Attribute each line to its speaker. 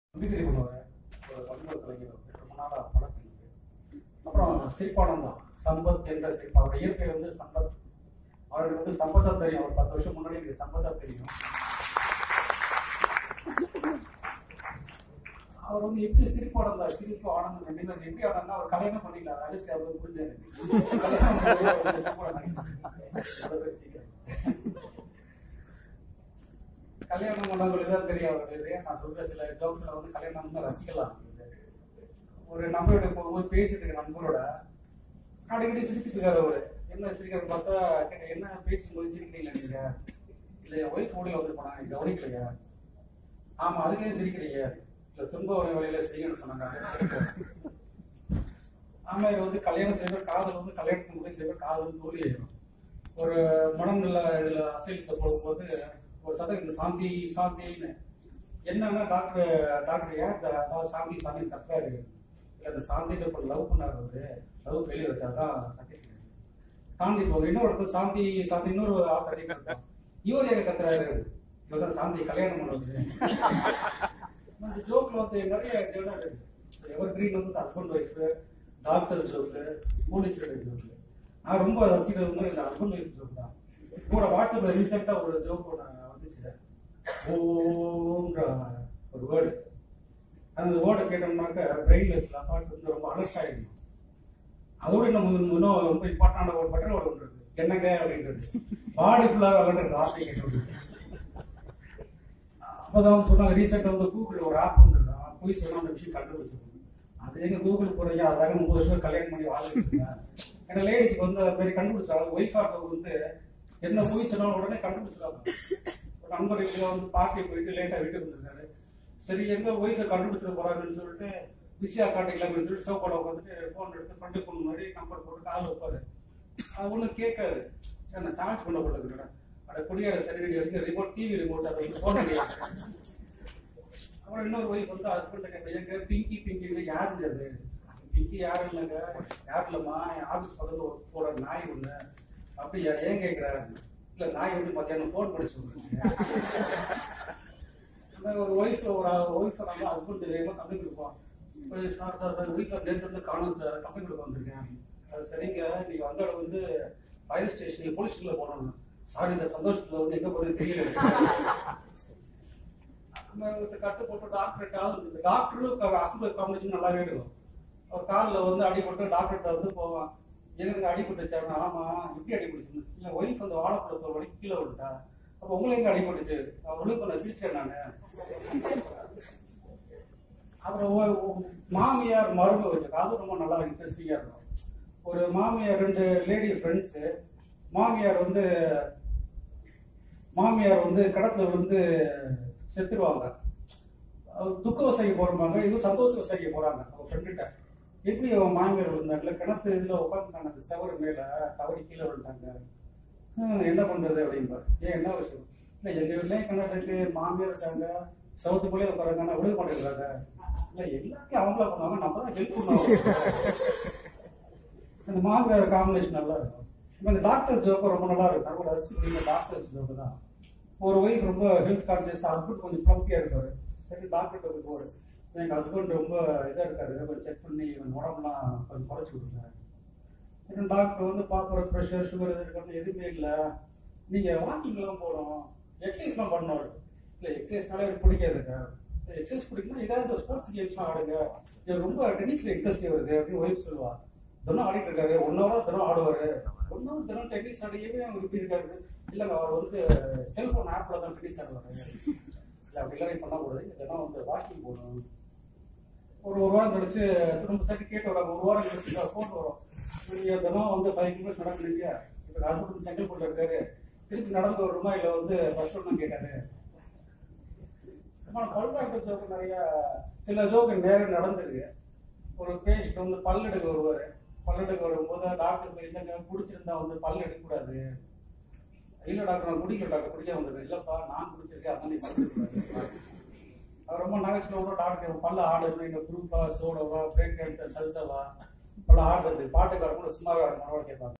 Speaker 1: Mimicry பண்ணுவார் ஒரு பன்முக கலைஞர் அவர் ரொம்ப நாளாக பழக்கம் இருக்கு அப்புறம் சிரிப்பாளன் தான் சம்பத் என்ற சிரிப்பா அவருடைய இயற்கை வந்து சம்பத் அவருக்கு வந்து சம்பத்தா தெரியும் ஒரு பத்து வருஷம் முன்னாடி எனக்கு சம்பத்தா தெரியும் அவர் வந்து எப்படி சிரிப்போட இருந்தார் சிரிப்பு ஆனந்தம் ரெண்டுமே இருக்கு. எப்படி ஆனந்தம் அவர் கல்யாணம் பண்ணிக்கலாம் அரிசி அவர் புரிஞ்சாரு கல்யாணம் பண்ணி அவர் சிரிப்போட நடிக்கிறார். அதை பத்தி கேட்கிறேன். கல்யாணம் பண்ணவங்களுக்கு தான் தெரியும் அவருக்கு நான் சொல்ற சில ஜோக்ஸ்ல வந்து கல்யாணம் வந்து ரசிக்கலாம் ஒரு நம்பரோட போகும்போது பேசிட்டு இருக்க நண்பரோட அடிக்கடி சிரிச்சுட்டு இருக்காரு அவரு என்ன சிரிக்கிறது பார்த்தா கேட்டேன் என்ன பேசும்போது சிரிக்கிறீங்களா நீங்க இல்ல ஒய்ஃப் ஓடியில் வந்து போனாங்க கவனிக்கலையா ஆமா அதுக்கே சிரிக்கிறீங்க இல்ல துன்ப ஒரு வழியில சிரிக்கணும்னு சொன்னாங்க ஆமா இது வந்து கல்யாணம் சில பேர் காதல் வந்து கல்யாணத்துக்கு முன்னாடி சில பேர் காதல் வந்து தோல்வி ஆயிடும் ஒரு மனநில இதுல அசைலுக்கு போகும்போது ஒரு சதம் இந்த சாந்தி சாந்தின்னு என்னன்னா டாக்டர் டாக்டர் ஏன் இந்த அதாவது சாந்தி சாந்தி கத்துறாரு இல்ல இந்த சாந்தியில இப்போ லவ் பண்ணாரு அவரு லவ் வெளியே வச்சாதான் கத்திக்கிறேன் தாண்டி போகும் இன்னொரு சாந்தி சாந்தி இன்னொரு ஆத்தரை கத்துறான் இவர் ஏன் கத்துறாரு இவர் தான் சாந்தி கல்யாணம் பண்ணுவது இந்த ஜோக்ல வந்து நிறைய ஜோனா இருக்கு எவர் கிரீன் வந்து husband wife doctors joke police joke நான் ரொம்ப ரசிக்கிறது வந்து இந்த ஹஸ்பண்ட் ஒய்ஃப் ஜோக் தான் கூட வாட்ஸ்அப்ல ரீசெண்டா ஒரு ஜோக் ஒன்று வந்துச்சு ஓன்ற ஒரு வேர்டு அந்த வேர்டை கேட்டோம்னாக்க பிரெயின்லெஸ்ல பாட்டு வந்து ரொம்ப அலர்ட் ஆயிடும் அதோட இன்னும் இன்னும் ரொம்ப இம்பார்ட்டன்டான ஒரு பட்டன் ஒரு ஒன்று இருக்கு என்னங்க அப்படின்றது பாடி ஃபுல்லாக விளையாடுற வார்த்தை கேட்டு அப்போதான் சொன்னாங்க ரீசெண்டாக வந்து கூகுள் ஒரு ஆப் வந்துருக்கான் போய் சொன்ன அந்த விஷயம் கண்டுபிடிச்சிருக்கோம் அது எங்க கூகுள் போறீங்க அதாக முப்பது வருஷம் கல்யாணம் பண்ணி வாழ்ந்துருக்கீங்க ஏன்னா லேடிஸ்க்கு வந்து அது மாதிரி கண்டுபிடிச்சாங்க ஒய்ஃபா வந்து என்ன போய் சொன்னாலும் உடனே கண்டுபிடிச்சிருக்காங்க ஒரு நண்பர் இப்படி வந்து பார்ட்டி போயிட்டு லேட்டா வீட்டுக்கு வந்திருக்காரு சரி எங்க ஒய்ஃபை கண்டுபிடிச்சிட போறாங்கன்னு சொல்லிட்டு பிஸியா காட்டிக்கலாம் அப்படின்னு சொல்லிட்டு சோப்பாட உட்காந்துட்டு போன் எடுத்து ஃப்ரெண்டு பொண்ணு மாதிரி நம்பர் போட்டு கால் வைப்பாரு அது ஒன்றும் கேட்காது சரி நான் சார்ஜ் பண்ண போட்டுக்கிறேன் அட குடியார சரி வச்சு ரிமோட் டிவி ரிமோட் அதை வந்து போன் அப்புறம் இன்னொரு ஒய்ஃப் வந்து ஹஸ்பண்ட் கேட்க எங்க பிங்கி பிங்கி யாருங்க அது பிங்கி யாரும் இல்லைங்க யாரும் இல்லம்மா என் ஆபீஸ் பக்கத்துல ஒரு போற நாய் ஒண்ணு அப்படியா ஏன் கேட்கிறாரு இல்ல நாய் வந்து மத்தியானம் போன் பண்ணி சொல்றேன் அந்த ஒரு ஒய்ஃப் ஒரு ஒய்ஃப் நம்ம ஹஸ்பண்ட் தெரியாம கம்பெனி கொடுப்போம் போய் சார் சார் சார் வீட்டில் நேற்று வந்து காணும் சார் கம்பெனி கொடுக்க வந்திருக்கேன் அது சரிங்க நீங்க வந்த இடம் வந்து ஃபயர் ஸ்டேஷன் போலீஸ் ஸ்டேஷன்ல போனோம் சாரி சார் சந்தோஷத்துல வந்து எங்க போறது தெரியல நம்ம கட்டு போட்டு டாக்டர் கால் இருந்தது டாக்டரும் ஹாஸ்பிட்டல் காம்பினேஷன் நல்லாவே இருக்கும் அவர் காலில் வந்து அடிபட்டு டாக்டர்கிட்ட வந்து போவான் எனக்கு அடிபட்டுச்சாருன்னா ஆமா எப்படி அடிபட்டுச்சு இல்ல ஒய்ஃப் அந்த வாழைப்பழத்தை வடி கீழே விட்டுட்டா அப்ப உங்களுக்கு எங்க அடிபட்டுச்சு அவளுக்கு நான் சிரிச்சேன் நானு அப்புறம் ஒ- ஒ- மாமியார் மருமக வச்சிருக்கா அது ரொம்ப நல்லா இன்ட்ரெஸ்டிங்கா இருக்கும் ஒரு மாமியார் ரெண்டு லேடி ஃப்ரெண்ட்ஸ் மாமியார் வந்து மாமியார் வந்து கடத்துல வந்து செத்துருவாங்க அவங்க துக்க வசைக்கு போறாங்க இதுவும் சந்தோஷ வசைக்கு போறாங்க அவங்க ஃப்ரெண்டுகிட்ட எப்படி அவன் மாமியார் விழுந்தாங்கல்ல கிணத்து இதுல உட்காந்துட்டாங்க அந்த செவரு மேல தவறி கீழே விழுந்தாங்க ஹம், என்ன பண்றது அப்படின்பாரு ஏன் என்ன விஷயம் இல்ல எங்க வீட்லயும் கிணறு இருக்கு மாமியார் இருக்காங்க சவுத்துக்குள்ளே உட்காராங்க ஆனா விட மாட்டேங்கிறாங்க இல்ல எல்லாத்தையும் அவங்களா பண்ணுவாங்க நம்ம தான் ஹெல்ப் பண்ணுவோம் அந்த மாமியார் காம்பினேஷன் நல்லா இருக்கும் இப்ப இந்த டாக்டர்ஸ் ஜோக்கு ரொம்ப நல்லா இருக்கும் ரொம்ப ரசிச்சு டாக்டர்ஸ் ஜோக்கு தான் ஒரு ஒய்ஃப் ரொம்ப ஹெல்த் கான்சியஸ் ஹஸ்பண்ட் கொஞ்சம் ப்ளம்பியா இருப்பாரு சரி டாக்டர் போய் போடு எங்க ஹஸ்பண்ட் ரொம்ப இதா இருக்காரு கொஞ்சம் செக் பண்ணி இவன் உடம்புலாம் கொஞ்சம் குறைச்சி விடுங்க சரி டாக்டர் வந்து பாக்குற ப்ரெஷர் சுகர் இது இருக்கிறது எதுவுமே இல்லை நீங்க வாக்கிங் எல்லாம் போகணும் எக்ஸசைஸ்லாம் பண்ணணும் இல்ல எக்ஸசைஸ்னாலே எனக்கு பிடிக்காதுங்க சரி எக்ஸசைஸ் பிடிக்குமா ஏதாவது ஸ்போர்ட்ஸ் கேம்ஸ்லாம் ஆடுங்க இது ரொம்ப டென்னிஸ்ல இன்ட்ரெஸ்ட் வருது அப்படின்னு ஒய்ஃப் சொல்லுவா தினம் ஆடிட்டு இருக்காரு ஒன் ஹவர் தினம் ஆடுவாரு ஒன் ஹவர் தினம் டென்னிஸ் ஆடியவே அவங்க இப்படி இருக்காரு இல்லைங்க அவர் வந்து செல்போன் ஆப்ல தான் டென்னிஸ் ஆடுவாரு இல்ல அப்படிலாம் பண்ணக்கூடாது தினம் வந்து வாக்கிங் போகணும் ஒரு ஒரு வாரம் கழிச்சு திரும்ப சரி கேட்டு வராங்க ஒரு வாரம் கழிச்சு ஃபோன் வரும் நீங்க தினம் வந்து ஃபைவ் கிலோமீட்டர்ஸ் நடக்குறீங்க இப்போ ஹஸ்பண்ட் செங்கல்பட்டுல இருக்காரு திருச்சி நடந்து வருமா இல்ல வந்து பஸ் ஸ்டாண்ட் கேட்டாரு பல்டாக்டர் ஜோக்கு நிறைய சில ஜோக்கு நேரம் நடந்திருக்கு ஒரு பேஷண்ட் வந்து பல் எடுக்க வருவாரு பல் எடுக்க வரும்போது டாக்டர் இல்லைங்க குடிச்சிருந்தா வந்து பல் எடுக்கக்கூடாது இல்ல டாக்டர் நான் குடிக்கல டாக்டர் குடிக்க வந்தது இல்லப்பா நான் குடிச்சிருக்கேன் அதான் நீ பல் எடுக்கக்கூடாது. அவர் ரொம்ப நகைச்சுவை டாக்டர் பல்ல ஆடுறது இந்த குரூப்பா சோடவா பிரேக் சல்சவா பல்ல ஆடுறது பாட்டுக்காரங்க கூட சும்மாவே இருக்கணும் கேட்பாங்க